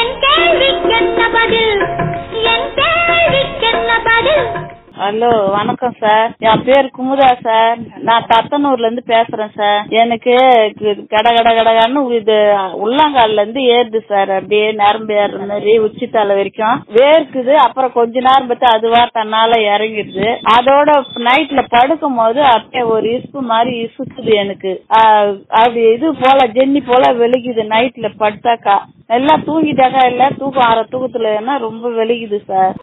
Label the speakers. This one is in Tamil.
Speaker 1: என் கேள்விக்கென்ன பதில் என் கேள்விக்கென்ன பதில்
Speaker 2: ஹலோ வணக்கம் சார் என் பேர் குமுதா சார் நான் தத்தனூர்ல இருந்து பேசுறேன் சார் எனக்கு கு- கட கட கடன்னு இது உள்ளங்கால்ல இருந்து ஏறுது சார் அப்படியே நரம்பு ஏறுற மாதிரி உச்சி தலை வரைக்கும் வேர்க்குது அப்புறம் கொஞ்ச நேரம் பார்த்து அதுவா தன்னால இறங்கிடுது அதோட நைட்ல படுக்கும் போது அப்படியே ஒரு இசுப்பு மாதிரி இசுக்குது எனக்கு ஆஹ் அப்படி இது போல ஜென்னி போல வெளிக்குது நைட்ல படுத்தாக்கா எல்லாம் தூங்கிட்டாக்கா இல்ல தூக்கம் ஆற தூக்கத்துல ரொம்ப வெளிக்குது சார்